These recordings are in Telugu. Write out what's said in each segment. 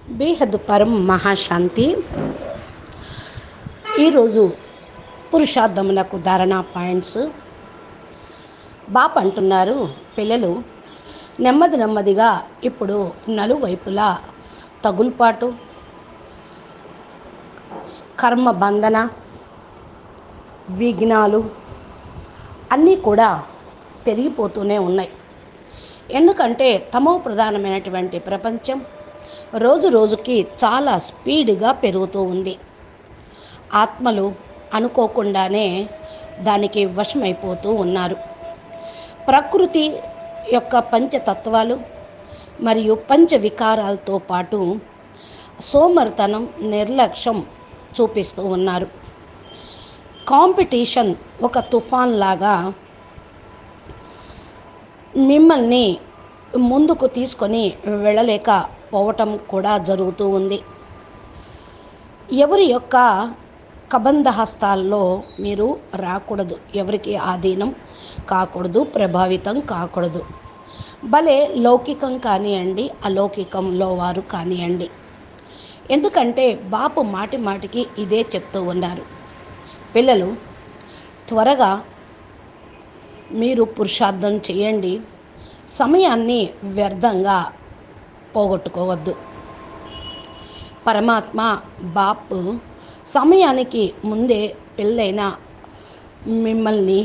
బేహద్ పరం మహాశాంతి ఈరోజు పురుషార్థములకు ధారణ పాయింట్స్ బాప్ అంటున్నారు పిల్లలు నెమ్మది నెమ్మదిగా ఇప్పుడు నలువైపులా తగుల్పాటు కర్మ బంధన విఘ్నాలు అన్నీ కూడా పెరిగిపోతూనే ఉన్నాయి ఎందుకంటే తమో ప్రధానమైనటువంటి ప్రపంచం రోజు రోజుకి చాలా స్పీడ్గా పెరుగుతూ ఉంది ఆత్మలు అనుకోకుండానే దానికి వశమైపోతూ ఉన్నారు ప్రకృతి యొక్క పంచతత్వాలు మరియు పంచ వికారాలతో పాటు సోమర్తనం నిర్లక్ష్యం చూపిస్తూ ఉన్నారు కాంపిటీషన్ ఒక తుఫాన్ లాగా మిమ్మల్ని ముందుకు తీసుకొని వెళ్ళలేక పోవటం కూడా జరుగుతూ ఉంది ఎవరి యొక్క కబంధ హస్తాల్లో మీరు రాకూడదు ఎవరికి ఆధీనం కాకూడదు ప్రభావితం కాకూడదు భలే లౌకికం కానివ్వండి అలౌకికంలో వారు కానివ్వండి ఎందుకంటే బాపు మాటి మాటికి ఇదే చెప్తూ ఉన్నారు పిల్లలు త్వరగా మీరు పురుషార్థం చేయండి సమయాన్ని వ్యర్థంగా పోగొట్టుకోవద్దు పరమాత్మ బాప్ సమయానికి ముందే పెళ్ళైన మిమ్మల్ని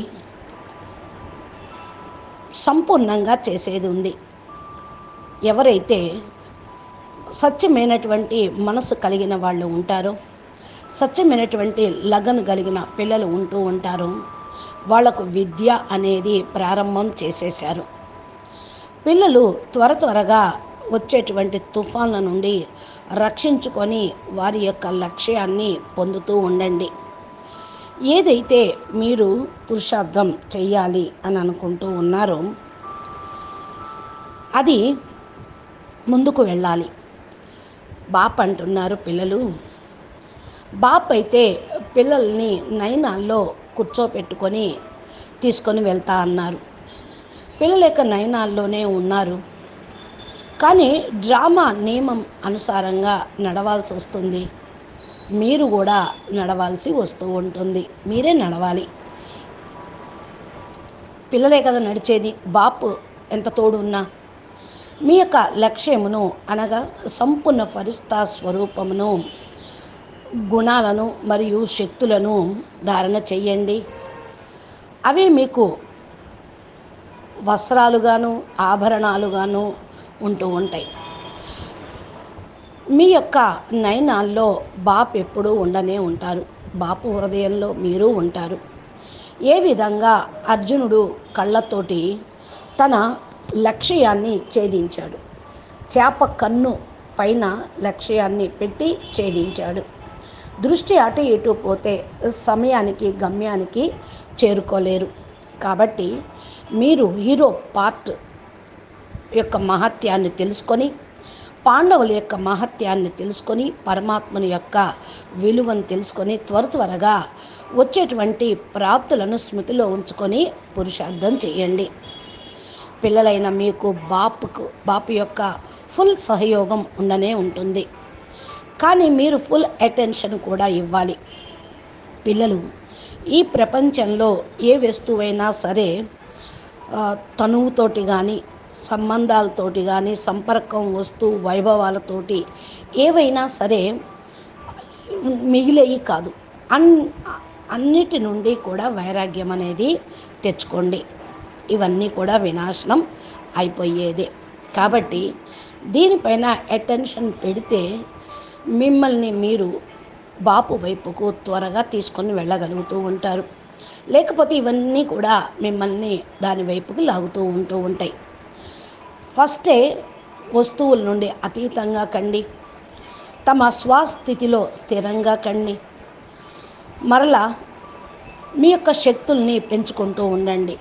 సంపూర్ణంగా చేసేది ఉంది ఎవరైతే సత్యమైనటువంటి మనసు కలిగిన వాళ్ళు ఉంటారో సత్యమైనటువంటి లగన్ కలిగిన పిల్లలు ఉంటూ ఉంటారు వాళ్లకు విద్య అనేది ప్రారంభం చేసేశారు పిల్లలు త్వర త్వరగా వచ్చేటువంటి తుఫాన్ల నుండి రక్షించుకొని వారి యొక్క లక్ష్యాన్ని పొందుతూ ఉండండి ఏదైతే మీరు పురుషార్థం చెయ్యాలి అని అనుకుంటూ ఉన్నారో అది ముందుకు వెళ్ళాలి బాప్ అంటున్నారు పిల్లలు బాప్ అయితే పిల్లల్ని నయనాల్లో కూర్చోపెట్టుకొని తీసుకొని వెళ్తా అన్నారు పిల్లల యొక్క నయనాల్లోనే ఉన్నారు కానీ డ్రామా నియమం అనుసారంగా నడవాల్సి వస్తుంది మీరు కూడా నడవాల్సి వస్తూ ఉంటుంది మీరే నడవాలి పిల్లలే కదా నడిచేది బాపు ఎంత తోడు ఉన్నా మీ యొక్క లక్ష్యమును అనగా సంపూర్ణ ఫరిస్తా స్వరూపమును గుణాలను మరియు శక్తులను ధారణ చెయ్యండి అవే మీకు వస్త్రాలుగాను ఆభరణాలుగాను ఉంటూ ఉంటాయి మీ యొక్క నయనాల్లో బాప్ ఎప్పుడూ ఉండనే ఉంటారు బాపు హృదయంలో మీరు ఉంటారు ఏ విధంగా అర్జునుడు కళ్ళతోటి తన లక్ష్యాన్ని ఛేదించాడు చేప కన్ను పైన లక్ష్యాన్ని పెట్టి ఛేదించాడు దృష్టి అటు ఇటు పోతే సమయానికి గమ్యానికి చేరుకోలేరు కాబట్టి మీరు హీరో పార్ట్ యొక్క మహత్యాన్ని తెలుసుకొని పాండవుల యొక్క మహత్యాన్ని తెలుసుకొని పరమాత్మని యొక్క విలువను తెలుసుకొని త్వర త్వరగా వచ్చేటువంటి ప్రాప్తులను స్మృతిలో ఉంచుకొని పురుషార్థం చేయండి పిల్లలైన మీకు బాపుకు బాపు యొక్క ఫుల్ సహయోగం ఉండనే ఉంటుంది కానీ మీరు ఫుల్ అటెన్షన్ కూడా ఇవ్వాలి పిల్లలు ఈ ప్రపంచంలో ఏ వస్తువైనా సరే తనువుతోటి కానీ సంబంధాలతోటి కానీ సంపర్కం వస్తు వైభవాలతోటి ఏవైనా సరే మిగిలేవి కాదు అన్ అన్నిటి నుండి కూడా వైరాగ్యం అనేది తెచ్చుకోండి ఇవన్నీ కూడా వినాశనం అయిపోయేదే కాబట్టి దీనిపైన అటెన్షన్ పెడితే మిమ్మల్ని మీరు బాపు వైపుకు త్వరగా తీసుకొని వెళ్ళగలుగుతూ ఉంటారు లేకపోతే ఇవన్నీ కూడా మిమ్మల్ని దాని వైపుకి లాగుతూ ఉంటూ ఉంటాయి ఫస్టే వస్తువుల నుండి అతీతంగా కండి తమ స్వస్థితిలో స్థిరంగా కండి మరలా మీ యొక్క శక్తుల్ని పెంచుకుంటూ ఉండండి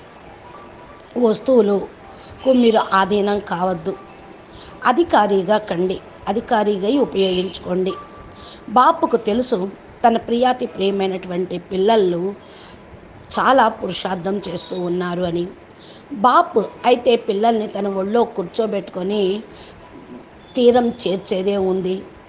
వస్తువులకు మీరు ఆధీనం కావద్దు అధికారిగా కండి అధికారిగా ఉపయోగించుకోండి బాపుకు తెలుసు తన ప్రియాతి ప్రియమైనటువంటి పిల్లలు చాలా పురుషార్థం చేస్తూ ఉన్నారు అని బాప్ అయితే పిల్లల్ని తన ఒళ్ళో కూర్చోబెట్టుకొని తీరం చేర్చేదే ఉంది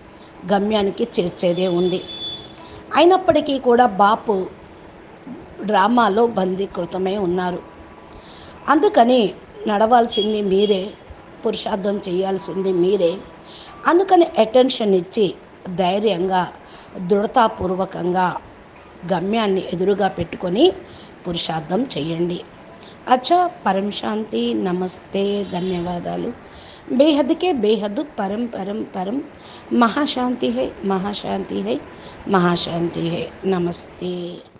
గమ్యానికి చేర్చేదే ఉంది అయినప్పటికీ కూడా బాపు డ్రామాలో బందీకృతమై ఉన్నారు అందుకని నడవాల్సింది మీరే పురుషార్థం చేయాల్సింది మీరే అందుకని అటెన్షన్ ఇచ్చి ధైర్యంగా దృఢతాపూర్వకంగా గమ్యాన్ని ఎదురుగా పెట్టుకొని పురుషార్థం చేయండి అచ్చా పరం శాంతి నమస్తే ధన్యవాదాలు బేహద్కే బేహద్దు పరం పరం పరం మహాశాంతి హై మహాశాంతి హై మహాశాంతి హై నమస్తే